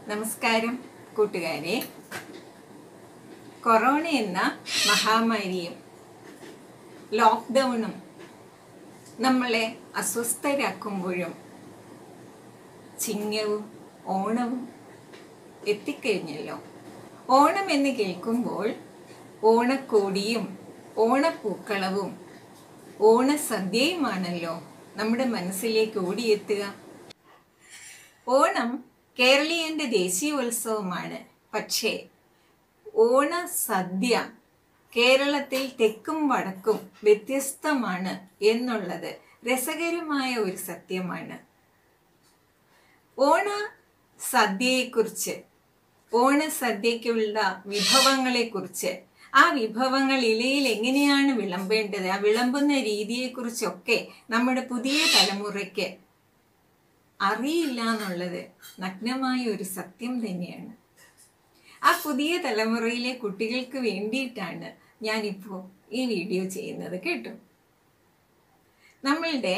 നമസ്കാരം കൂട്ടുകാരെ കൊറോണ എന്ന മഹാമാരിയും ലോക്ക്ഡൗണും നമ്മളെ അസ്വസ്ഥരാക്കുമ്പോഴും ചിങ്ങവും ഓണവും എത്തിക്കഴിഞ്ഞല്ലോ ഓണം എന്ന് കേൾക്കുമ്പോൾ ഓണക്കോടിയും ഓണപ്പൂക്കളവും ഓണസദ്യയുമാണല്ലോ നമ്മുടെ മനസ്സിലേക്ക് ഓടിയെത്തുക ഓണം കേരളീയന്റെ ദേശീയോത്സവമാണ് പക്ഷേ ഓണസദ്യ കേരളത്തിൽ തെക്കും വടക്കും വ്യത്യസ്തമാണ് എന്നുള്ളത് രസകരമായ ഒരു സത്യമാണ് ഓണ സദ്യയെക്കുറിച്ച് ഓണസദ്യക്കുള്ള വിഭവങ്ങളെക്കുറിച്ച് ആ വിഭവങ്ങൾ ഇലയിൽ എങ്ങനെയാണ് വിളമ്പേണ്ടത് ആ വിളമ്പുന്ന രീതിയെക്കുറിച്ചൊക്കെ നമ്മുടെ പുതിയ തലമുറയ്ക്ക് അറിയില്ല എന്നുള്ളത് നഗ്നമായ ഒരു സത്യം തന്നെയാണ് ആ പുതിയ തലമുറയിലെ കുട്ടികൾക്ക് വേണ്ടിയിട്ടാണ് ഞാനിപ്പോൾ ഈ വീഡിയോ ചെയ്യുന്നത് കേട്ടോ നമ്മളുടെ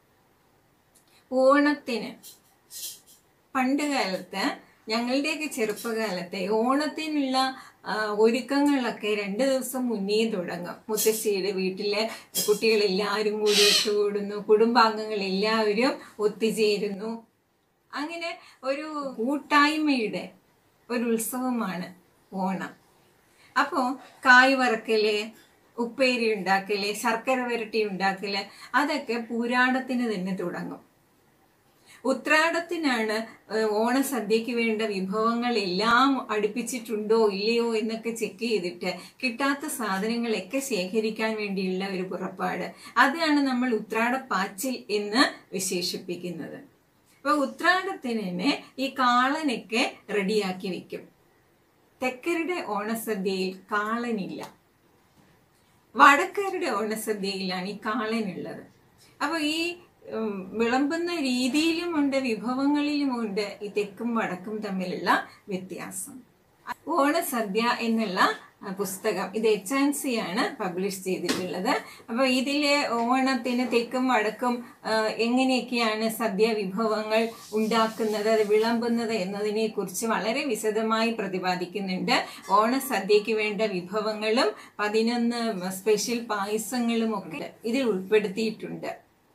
ഓണത്തിന് പണ്ട് കാലത്ത് ഞങ്ങളുടെയൊക്കെ ചെറുപ്പകാലത്തെ ഓണത്തിനുള്ള ആ, ഒരുക്കങ്ങളൊക്കെ രണ്ട് ദിവസം മുന്നേ തുടങ്ങും മുത്തശ്ശിയുടെ വീട്ടിലെ കുട്ടികളെല്ലാവരും കൂടി ഒത്തുകൂടുന്നു കുടുംബാംഗങ്ങൾ എല്ലാവരും ഒത്തുചേരുന്നു അങ്ങനെ ഒരു കൂട്ടായ്മയുടെ ഒരു ഉത്സവമാണ് ഓണം അപ്പോൾ കായ് വറക്കല് ഉപ്പേരി ഉണ്ടാക്കല് ശർക്കര വരട്ടി ഉണ്ടാക്കല് അതൊക്കെ പൂരാടത്തിന് തന്നെ തുടങ്ങും ഉത്രാടത്തിനാണ് ഏഹ്, ഓണസദ്യക്ക് വേണ്ട വിഭവങ്ങൾ എല്ലാം അടുപ്പിച്ചിട്ടുണ്ടോ ഇല്ലയോ എന്നൊക്കെ ചെക്ക് ചെയ്തിട്ട് കിട്ടാത്ത സാധനങ്ങളൊക്കെ ശേഖരിക്കാൻ വേണ്ടിയുള്ള ഒരു പുറപ്പാട് അതാണ് നമ്മൾ ഉത്രാടപ്പാച്ചിൽ എന്ന് വിശേഷിപ്പിക്കുന്നത് അപ്പൊ ഉത്രാടത്തിന് തന്നെ ഈ കാളനൊക്കെ റെഡിയാക്കി വെക്കും തെക്കരുടെ ഓണസദ്യയിൽ കാളനില്ല വടക്കരുടെ ഓണസദ്യയിലാണ് ഈ കാളനുള്ളത് അപ്പൊ ഈ ഉം, വിളമ്പുന്ന രീതിയിലുമുണ്ട് വിഭവങ്ങളിലുമുണ്ട് ഈ തെക്കും വടക്കും തമ്മിലുള്ള വ്യത്യാസം ഓണസദ്യ എന്നുള്ള ആ, പുസ്തകം ഇത് എച്ച് ആൻഡ് സി ആണ് പബ്ലിഷ് ചെയ്തിട്ടുള്ളത് അപ്പൊ ഇതിലെ ഓണത്തിന് തെക്കും വടക്കും ആ, എങ്ങനെയൊക്കെയാണ് സദ്യ വിഭവങ്ങൾ ഉണ്ടാക്കുന്നത് അത് വിളമ്പുന്നത് എന്നതിനെ കുറിച്ച് വളരെ വിശദമായി പ്രതിപാദിക്കുന്നുണ്ട് ഓണസദ്യക്ക് വേണ്ട വിഭവങ്ങളും പതിനൊന്ന് സ്പെഷ്യൽ പായസങ്ങളും ഒക്കെ ഇതിൽ ഉൾപ്പെടുത്തിയിട്ടുണ്ട്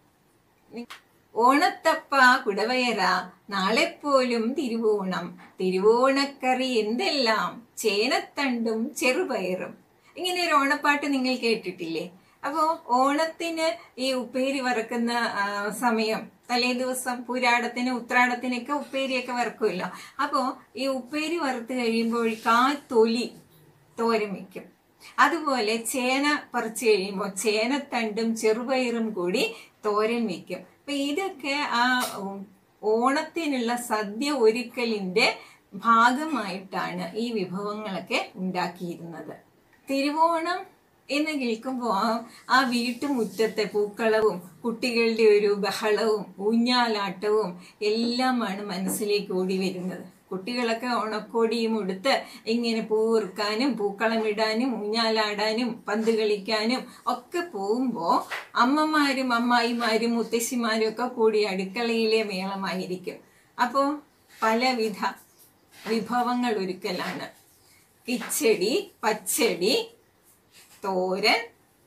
ഓണത്തപ്പ കുടവയറ നാളെപ്പോലും തിരുവോണം തിരുവോണക്കറി എന്തെല്ലാം ചേനത്തണ്ടും ചെറുപയറും ഇങ്ങനെ ഒരു ഓണപ്പാട്ട് നിങ്ങൾ കേട്ടിട്ടില്ലേ അപ്പോൾ ഓണത്തിന് ഈ ഉപ്പേരി വറക്കുന്ന ആ, സമയം തലേ ദിവസം പുരാടത്തിന് ഉത്രാടത്തിനൊക്കെ ഉപ്പേരിയൊക്കെ വറക്കുമല്ലോ അപ്പോൾ ഈ ഉപ്പേരി വറുത്ത് കഴിയുമ്പോൾ കാ തൊലി തോരൻ വയ്ക്കും അതുപോലെ ചേന പറിച്ചു കഴിയുമ്പോൾ ചേനത്തണ്ടും ചെറുപയറും കൂടി തോരൻ വെക്കും അപ്പൊ ഇതൊക്കെ ആ ഉം, ഓണത്തിനുള്ള സദ്യ ഒരുക്കലിന്റെ ഭാഗമായിട്ടാണ് ഈ വിഭവങ്ങളൊക്കെ ഉണ്ടാക്കിയിരുന്നത് തിരുവോണം എന്ന് കേൾക്കുമ്പോൾ ആ- ആ വീട്ടുമുറ്റത്തെ പൂക്കളവും കുട്ടികളുടെ ഒരു ബഹളവും ഊഞ്ഞാലാട്ടവും എല്ലാമാണ് മനസ്സിലേക്ക് ഓടി വരുന്നത് കുട്ടികളൊക്കെ ഓണക്കോടിയും ഉടുത്ത് ഇങ്ങനെ പൂവിറുക്കാനും പൂക്കളമിടാനും ഊഞ്ഞാലാടാനും പന്ത് കളിക്കാനും ഒക്കെ പോകുമ്പോൾ അമ്മമാരും അമ്മായിമാരും മുത്തശ്ശിമാരും ഒക്കെ കൂടി അടുക്കളയിലെ മേളമായിരിക്കും അപ്പോൾ പലവിധ വിഭവങ്ങൾ ഒരുക്കലാണ് കിച്ചടി പച്ചടി തോരൻ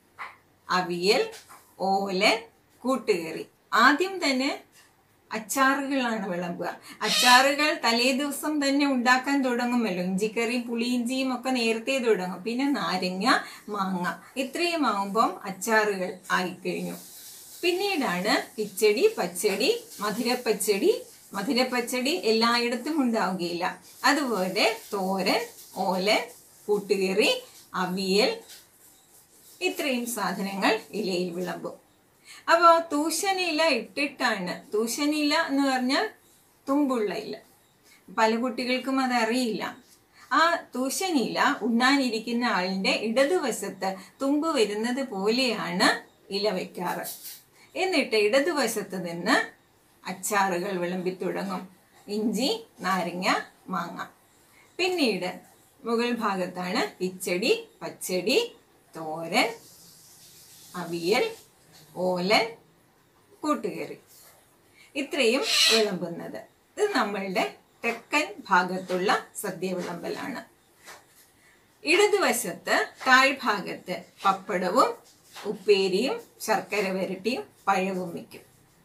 അവിയൽ ഓലൻ കൂട്ടുകറി ആദ്യം തന്നെ അച്ചാറുകളാണ് വിളമ്പുക അച്ചാറുകൾ തലേ ദിവസം തന്നെ ഉണ്ടാക്കാൻ തുടങ്ങുമല്ലോ ഇഞ്ചിക്കറി പുളിയിഞ്ചിയും ഒക്കെ നേരത്തെ തുടങ്ങും പിന്നെ നാരങ്ങ മാങ്ങ ഇത്രയും ആവുമ്പം അച്ചാറുകൾ ആയിക്കഴിഞ്ഞു പിന്നീടാണ് കിച്ചടി പച്ചടി മധുരപ്പച്ചടി മധുരപ്പച്ചടി എല്ലായിടത്തും ഉണ്ടാവുകയില്ല അതുപോലെ തോരൻ ഓലൻ കൂട്ടുകറി അവിയൽ ഇത്രയും സാധനങ്ങൾ ഇലയിൽ വിളമ്പും അപ്പോൾ തൂശനില ഇട്ടിട്ടാണ് തൂശനില എന്ന് പറഞ്ഞാൽ തുമ്പുള്ള ഇല പല കുട്ടികൾക്കും അത് അറിയില്ല ആ തൂശനില ഉണ്ണാനിരിക്കുന്ന ആളിന്റെ ഇടതുവശത്ത് തുമ്പ് വരുന്നത് പോലെയാണ് ഇല വെക്കാറ് എന്നിട്ട് ഇടതുവശത്ത് നിന്ന് അച്ചാറുകൾ വിളമ്പി തുടങ്ങും ഇഞ്ചി നാരങ്ങ മാങ്ങ പിന്നീട് മുകൾ ഭാഗത്താണ് കിച്ചടി പച്ചടി തോരൻ അവിയൽ ഓലൻ കൂട്ടുകറി ഇത്രയും വിളമ്പുന്നത് ഇത് നമ്മളുടെ തെക്കൻ ഭാഗത്തുള്ള സദ്യ വിളമ്പലാണ് ഇടതുവശത്ത് താഴ്ഭാഗത്ത് പപ്പടവും ഉപ്പേരിയും ശർക്കര വരട്ടിയും പഴവും വയ്ക്കും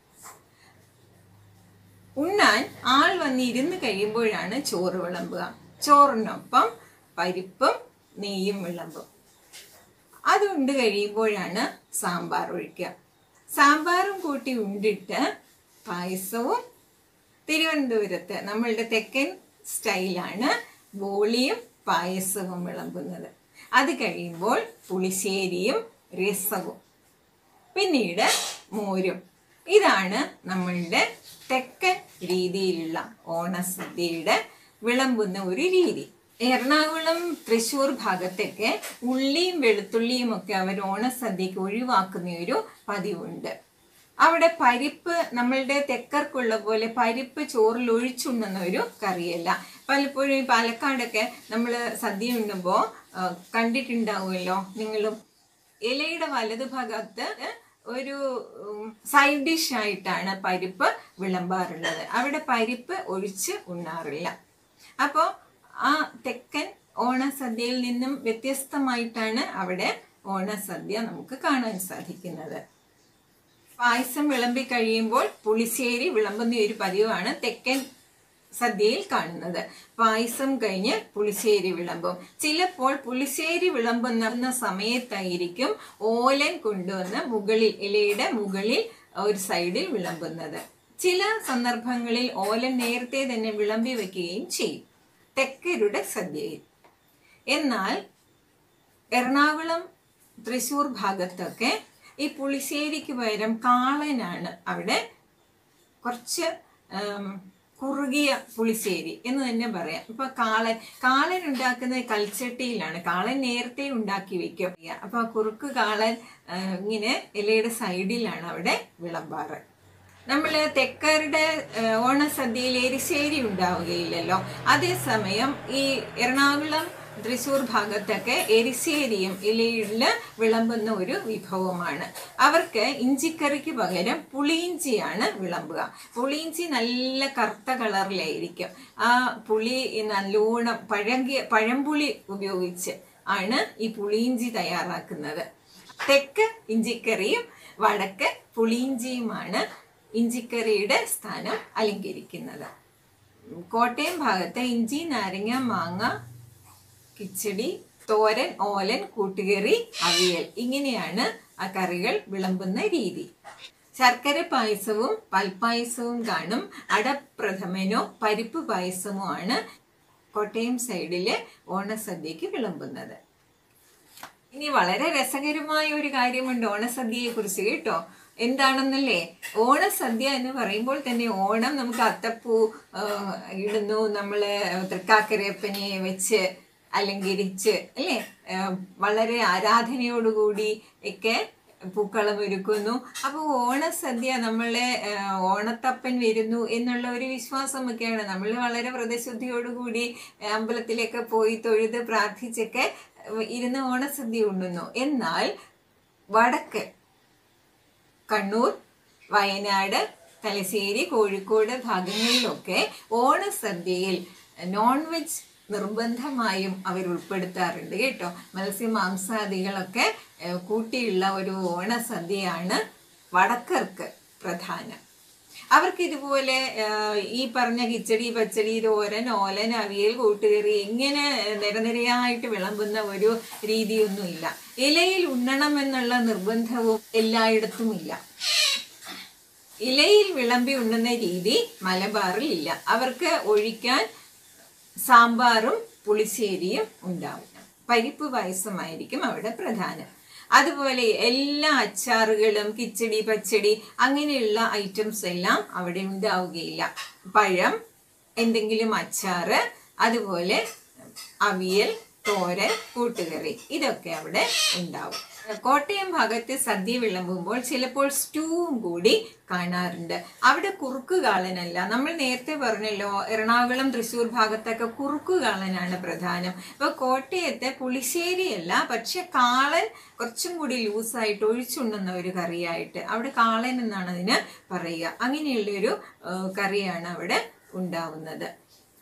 ഉണ്ണാൻ ആൾ വന്നിരുന്ന് കഴിയുമ്പോഴാണ് ചോറ് വിളമ്പുക ചോറിനൊപ്പം പരിപ്പും നെയ്യും വിളമ്പും അത് ഉണ്ട് കഴിയുമ്പോഴാണ് സാമ്പാർ ഒഴിക്കുക സാമ്പാറും കൂട്ടി ഉണ്ടിട്ട് പായസവും തിരുവനന്തപുരത്ത് നമ്മളുടെ തെക്കൻ സ്റ്റൈലാണ് ബോളിയും പായസവും വിളമ്പുന്നത് അത് കഴിയുമ്പോൾ പുളിശ്ശേരിയും രസവും പിന്നീട് മോരും ഇതാണ് നമ്മളുടെ തെക്കൻ രീതിയിലുള്ള ഓണസദ്യയുടെ വിളമ്പുന്ന ഒരു രീതി എറണാകുളം തൃശ്ശൂർ ഭാഗത്തൊക്കെ ഉള്ളിയും വെളുത്തുള്ളിയും ഒക്കെ അവർ ഓണസദ്യക്ക് ഒഴിവാക്കുന്ന ഒരു പതിവുണ്ട് അവിടെ പരിപ്പ് നമ്മളുടെ തെക്കർക്കുള്ള പോലെ പരിപ്പ് ചോറിൽ ഒഴിച്ചുണ്ണുന്ന ഒരു കറിയല്ല പലപ്പോഴും ഈ പാലക്കാടൊക്കെ നമ്മൾ സദ്യ ഉണ്ണുമ്പോൾ കണ്ടിട്ടുണ്ടാവുമല്ലോ നിങ്ങളും ഇലയുടെ വലതുഭാഗത്ത് ഒരു സൈഡ് ഡിഷ് ആയിട്ടാണ് പരിപ്പ് വിളമ്പാറുള്ളത് അവിടെ പരിപ്പ് ഒഴിച്ച് ഉണ്ണാറില്ല അപ്പോൾ ആ തെക്കൻ ഓണസദ്യയിൽ നിന്നും വ്യത്യസ്തമായിട്ടാണ് അവിടെ ഓണസദ്യ നമുക്ക് കാണാൻ സാധിക്കുന്നത് പായസം വിളമ്പി കഴിയുമ്പോൾ പുളിശ്ശേരി വിളമ്പുന്ന ഒരു പതിവാണ് തെക്കൻ സദ്യയിൽ കാണുന്നത് പായസം കഴിഞ്ഞ് പുളിശ്ശേരി വിളമ്പും ചിലപ്പോൾ പുളിശ്ശേരി വിളമ്പുന്ന സമയത്തായിരിക്കും ഓലൻ കൊണ്ടുവന്ന് മുകളിൽ ഇലയുടെ മുകളിൽ ഒരു സൈഡിൽ വിളമ്പുന്നത് ചില സന്ദർഭങ്ങളിൽ ഓലൻ നേരത്തെ തന്നെ വിളമ്പി വെക്കുകയും ചെയ്യും തെക്കരുടെ സദ്യയിൽ എന്നാൽ എറണാകുളം തൃശ്ശൂർ ഭാഗത്തൊക്കെ ഈ പുളിശ്ശേരിക്ക് പകരം കാളനാണ് അവിടെ കുറച്ച് കുറുകിയ പുളിശ്ശേരി എന്ന് തന്നെ പറയാം ഇപ്പൊ കാളൻ കാളൻ ഉണ്ടാക്കുന്നത് കൽച്ചട്ടിയിലാണ് കാളൻ നേരത്തെ ഉണ്ടാക്കി വെക്കും അപ്പൊ ആ കുറുക്ക് കാളൻ ഇങ്ങനെ ഇലയുടെ സൈഡിലാണ് അവിടെ വിളമ്പാറ് നമ്മൾ തെക്കരുടെ ഓണസദ്യയിൽ എരിശ്ശേരി ഉണ്ടാവുകയില്ലല്ലോ അതേസമയം ഈ എറണാകുളം തൃശ്ശൂർ ഭാഗത്തൊക്കെ എരിശ്ശേരിയും ഇലയിൽ വിളമ്പുന്ന ഒരു വിഭവമാണ് അവർക്ക് ഇഞ്ചിക്കറിക്ക് പകരം പുളിയിഞ്ചിയാണ് വിളമ്പുക പുളിയിഞ്ചി നല്ല കറുത്ത കളറിലായിരിക്കും ആ പുളി നല്ലോണം പഴകിയ പഴംപുളി ഉപയോഗിച്ച് ആണ് ഈ പുളിയിഞ്ചി തയ്യാറാക്കുന്നത് തെക്ക് ഇഞ്ചിക്കറിയും വടക്ക് പുളിയിഞ്ചിയുമാണ് ഇഞ്ചിക്കറിയുടെ സ്ഥാനം അലങ്കരിക്കുന്നത് കോട്ടയം ഭാഗത്ത് ഇഞ്ചി നാരങ്ങ മാങ്ങ കിച്ചടി തോരൻ ഓലൻ കൂട്ടുകറി അവിയൽ ഇങ്ങനെയാണ് ആ കറികൾ വിളമ്പുന്ന രീതി ശർക്കര പായസവും പൽപ്പായസവും കാണും അടപ്രഥമനോ പരിപ്പ് പായസമോ ആണ് കോട്ടയം സൈഡിലെ ഓണസദ്യക്ക് വിളമ്പുന്നത് ഇനി വളരെ രസകരമായ ഒരു കാര്യമുണ്ട് ഓണസദ്യയെ കുറിച്ച് കേട്ടോ എന്താണെന്നല്ലേ ഓണസദ്യ എന്ന് പറയുമ്പോൾ തന്നെ ഓണം നമുക്ക് അത്തപ്പൂ ഇടുന്നു നമ്മൾ തൃക്കാക്കരയപ്പനെ വെച്ച് അലങ്കരിച്ച് അല്ലേ വളരെ ആരാധനയോടുകൂടി ഒക്കെ പൂക്കളം ഒരുക്കുന്നു അപ്പോൾ ഓണസദ്യ നമ്മളെ ഓണത്തപ്പൻ വരുന്നു എന്നുള്ള ഒരു വിശ്വാസമൊക്കെയാണ് നമ്മൾ വളരെ വ്രതശുദ്ധിയോടുകൂടി അമ്പലത്തിലേക്ക് പോയി തൊഴുത് പ്രാർത്ഥിച്ചൊക്കെ ഇരുന്ന് ഓണസദ്യ ഉണ്ണുന്നു എന്നാൽ വടക്ക് കണ്ണൂർ വയനാട് തലശ്ശേരി കോഴിക്കോട് ഭാഗങ്ങളിലൊക്കെ ഓണസദ്യയിൽ നോൺ വെജ് നിർബന്ധമായും അവർ ഉൾപ്പെടുത്താറുണ്ട് കേട്ടോ മത്സ്യമാംസാദികളൊക്കെ കൂട്ടിയുള്ള ഒരു ഓണസദ്യയാണ് വടക്കർക്ക് പ്രധാനം അവർക്ക് ഇതുപോലെ ഈ പറഞ്ഞ കിച്ചടി പച്ചടി തോരൻ ഓലൻ അവിയൽ കൂട്ടുകറി ഇങ്ങനെ നിരനിരയായിട്ട് വിളമ്പുന്ന ഒരു രീതിയൊന്നുമില്ല ഇലയിൽ ഉണ്ണണം എന്നുള്ള നിർബന്ധവും എല്ലായിടത്തും ഇല്ല ഇലയിൽ വിളമ്പി ഉണ്ണുന്ന രീതി മലബാറിൽ ഇല്ല അവർക്ക് ഒഴിക്കാൻ സാമ്പാറും പുളിശ്ശേരിയും ഉണ്ടാവും പരിപ്പ് പായസമായിരിക്കും അവിടെ പ്രധാനം അതുപോലെ എല്ലാ അച്ചാറുകളും കിച്ചടി പച്ചടി അങ്ങനെയുള്ള ഐറ്റംസ് എല്ലാം അവിടെ ഉണ്ടാവുകയില്ല പഴം എന്തെങ്കിലും അച്ചാറ് അതുപോലെ അവിയൽ തോരൻ കൂട്ടുകറി ഇതൊക്കെ അവിടെ ഉണ്ടാവും കോട്ടയം ഭാഗത്ത് സദ്യ വിളമ്പുമ്പോൾ ചിലപ്പോൾ സ്റ്റൂവും കൂടി കാണാറുണ്ട് അവിടെ കുറുക്ക് കാളനല്ല നമ്മൾ നേരത്തെ പറഞ്ഞല്ലോ എറണാകുളം തൃശ്ശൂർ ഭാഗത്തൊക്കെ കുറുക്ക് കാളനാണ് പ്രധാനം അപ്പൊ കോട്ടയത്തെ പുളിശ്ശേരിയല്ല പക്ഷെ കാളൻ കുറച്ചും കൂടി ലൂസായിട്ട് ഒഴിച്ചുണ്ണുന്ന ഒരു കറിയായിട്ട് അവിടെ കാളൻ എന്നാണ് അതിന് പറയുക അങ്ങനെയുള്ളൊരു കറിയാണ് അവിടെ ഉണ്ടാവുന്നത്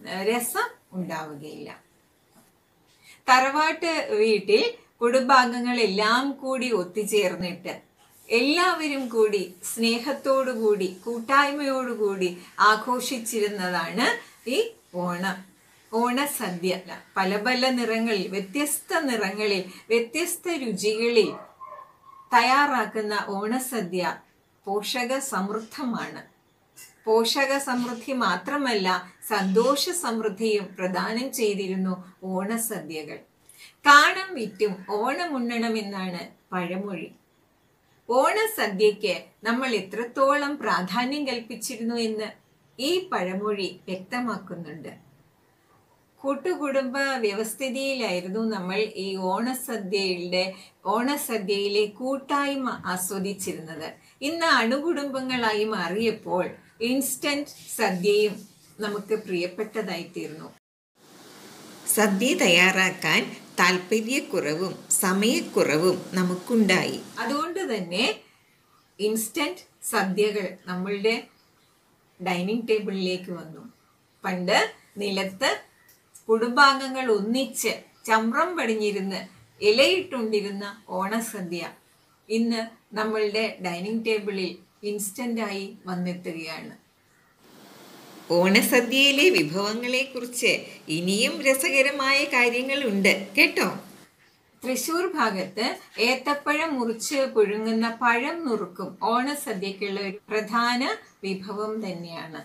ഏഹ്, രസം ഉണ്ടാവുകയില്ല തറവാട്ട് വീട്ടിൽ കുടുംബാംഗങ്ങളെല്ലാം കൂടി ഒത്തുചേർന്നിട്ട് എല്ലാവരും കൂടി സ്നേഹത്തോടുകൂടി കൂട്ടായ്മയോടുകൂടി ആഘോഷിച്ചിരുന്നതാണ് ഈ ഓണം ഓണസദ്യ പല പല നിറങ്ങളിൽ വ്യത്യസ്ത നിറങ്ങളിൽ വ്യത്യസ്ത രുചികളിൽ തയ്യാറാക്കുന്ന ഓണസദ്യ പോഷക സമൃദ്ധമാണ് പോഷക സമൃദ്ധി മാത്രമല്ല സന്തോഷ സമൃദ്ധിയും പ്രദാനം ചെയ്തിരുന്നു ഓണസദ്യകൾ കാണം വിറ്റും ഓണമുണ്ണണമെന്നാണ് പഴമൊഴി ഓണസദ്യയ്ക്ക് നമ്മൾ എത്രത്തോളം പ്രാധാന്യം കൽപ്പിച്ചിരുന്നു എന്ന് ഈ പഴമൊഴി വ്യക്തമാക്കുന്നുണ്ട് കൂട്ടുകുടുംബ വ്യവസ്ഥിതിയിലായിരുന്നു നമ്മൾ ഈ ഓണസദ്യയുടെ ഓണസദ്യയിലെ കൂട്ടായ്മ ആസ്വദിച്ചിരുന്നത് ഇന്ന് അണുകുടുംബങ്ങളായി മാറിയപ്പോൾ ഇൻസ്റ്റന്റ് സദ്യയും നമുക്ക് പ്രിയപ്പെട്ടതായിത്തീർന്നു സദ്യ തയ്യാറാക്കാൻ താല്പര്യക്കുറവും സമയക്കുറവും നമുക്കുണ്ടായി അതുകൊണ്ട് തന്നെ ഇൻസ്റ്റന്റ് സദ്യകൾ നമ്മളുടെ ഡൈനിങ് ടേബിളിലേക്ക് വന്നു പണ്ട് നിലത്ത് കുടുംബാംഗങ്ങൾ ഒന്നിച്ച് ചമ്രം പടിഞ്ഞിരുന്ന് ഇലയിട്ടുണ്ടിരുന്ന ഓണസദ്യ ഇന്ന് നമ്മളുടെ ഡൈനിങ് ടേബിളിൽ ഇൻസ്റ്റന്റായി വന്നെത്തുകയാണ് ഓണസദ്യയിലെ വിഭവങ്ങളെക്കുറിച്ച് ഇനിയും രസകരമായ കാര്യങ്ങളുണ്ട് കേട്ടോ തൃശൂർ ഭാഗത്ത് ഏത്തപ്പഴം മുറിച്ച് പുഴുങ്ങുന്ന പഴം നുറുക്കും ഓണസദ്യക്കുള്ള ഒരു പ്രധാന വിഭവം തന്നെയാണ്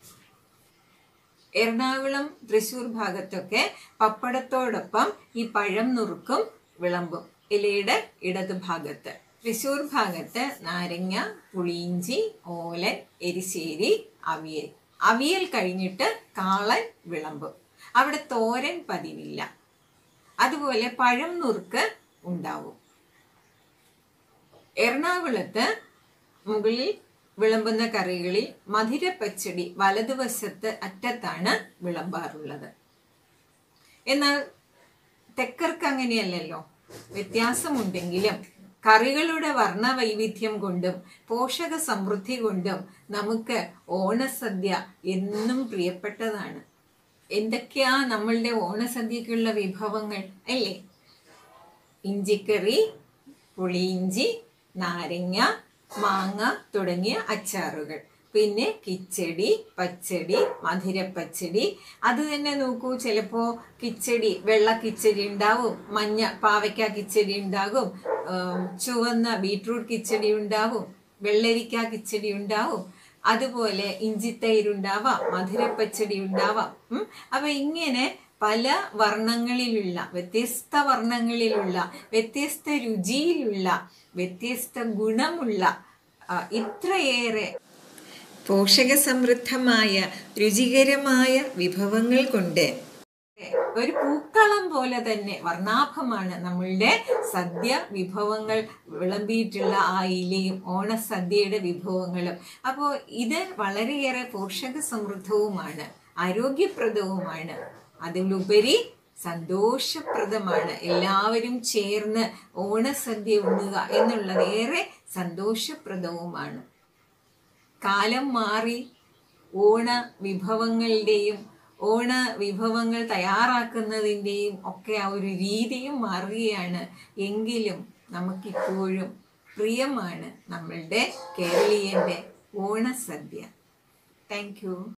എറണാകുളം തൃശൂർ ഭാഗത്തൊക്കെ പപ്പടത്തോടൊപ്പം ഈ പഴം നുറുക്കും വിളമ്പും ഇലയുടെ ഇടത് ഭാഗത്ത് തൃശൂർ ഭാഗത്ത് നാരങ്ങ പുളിയിഞ്ചി ഓലൻ എരിശ്ശേരി അവിയൽ അവിയൽ കഴിഞ്ഞിട്ട് കാളൻ വിളമ്പും അവിടെ തോരൻ പതിവില്ല അതുപോലെ പഴം നുറുക്ക് ഉണ്ടാവും എറണാകുളത്ത് മുകളിൽ വിളമ്പുന്ന കറികളിൽ മധുരപ്പച്ചടി വലതുവശത്ത് അറ്റത്താണ് വിളമ്പാറുള്ളത് എന്നാൽ തെക്കർക്ക് അങ്ങനെയല്ലല്ലോ വ്യത്യാസമുണ്ടെങ്കിലും കറികളുടെ വർണ്ണവൈവിധ്യം കൊണ്ടും പോഷക സമൃദ്ധി കൊണ്ടും നമുക്ക് ഓണസദ്യ എന്നും പ്രിയപ്പെട്ടതാണ് എന്തൊക്കെയാ നമ്മളുടെ ഓണസദ്യക്കുള്ള വിഭവങ്ങൾ അല്ലേ ഇഞ്ചിക്കറി പുളിയിഞ്ചി നാരങ്ങ മാങ്ങ തുടങ്ങിയ അച്ചാറുകൾ പിന്നെ കിച്ചടി പച്ചടി മധുരപ്പച്ചടി അത് തന്നെ നോക്കൂ ചിലപ്പോൾ കിച്ചടി വെള്ള കിച്ചടി ഉണ്ടാവും മഞ്ഞ പാവയ്ക്ക കിച്ചടി ഉണ്ടാകും ഉം, ചുവന്ന ബീട്രൂട്ട് കിച്ചടി ഉണ്ടാവും വെള്ളരിക്ക കിച്ചടി ഉണ്ടാവും അതുപോലെ ഇഞ്ചിത്തൈരുണ്ടാവാം മധുരപ്പച്ചടി ഉണ്ടാവാം ഉം. അപ്പൊ ഇങ്ങനെ പല വർണ്ണങ്ങളിലുള്ള വ്യത്യസ്ത വർണ്ണങ്ങളിലുള്ള വ്യത്യസ്ത രുചിയിലുള്ള വ്യത്യസ്ത ഗുണമുള്ള ആ, ഇത്രയേറെ പോഷകസമൃദ്ധമായ രുചികരമായ വിഭവങ്ങൾ കൊണ്ട് ഒരു പൂക്കളം പോലെ തന്നെ വർണ്ണാഭമാണ് നമ്മളുടെ സദ്യ വിഭവങ്ങൾ വിളമ്പിയിട്ടുള്ള ആ ഇലയും ഓണസദ്യയുടെ വിഭവങ്ങളും അപ്പോൾ ഇത് വളരെയേറെ പോഷക സമൃദ്ധവുമാണ് ആരോഗ്യപ്രദവുമാണ് അതിലുപരി സന്തോഷപ്രദമാണ് എല്ലാവരും ചേർന്ന് ഓണസദ്യ ഉണ്ണുക എന്നുള്ളത് ഏറെ സന്തോഷപ്രദവുമാണ് കാലം മാറി ഓണ വിഭവങ്ങളുടെയും ഓണ വിഭവങ്ങൾ തയ്യാറാക്കുന്നതിൻ്റെയും ഒക്കെ ആ ഒരു രീതിയും മാറുകയാണ് എങ്കിലും നമുക്കിപ്പോഴും പ്രിയമാണ് നമ്മളുടെ കേരളീയൻ്റെ ഓണസദ്യ താങ്ക് യു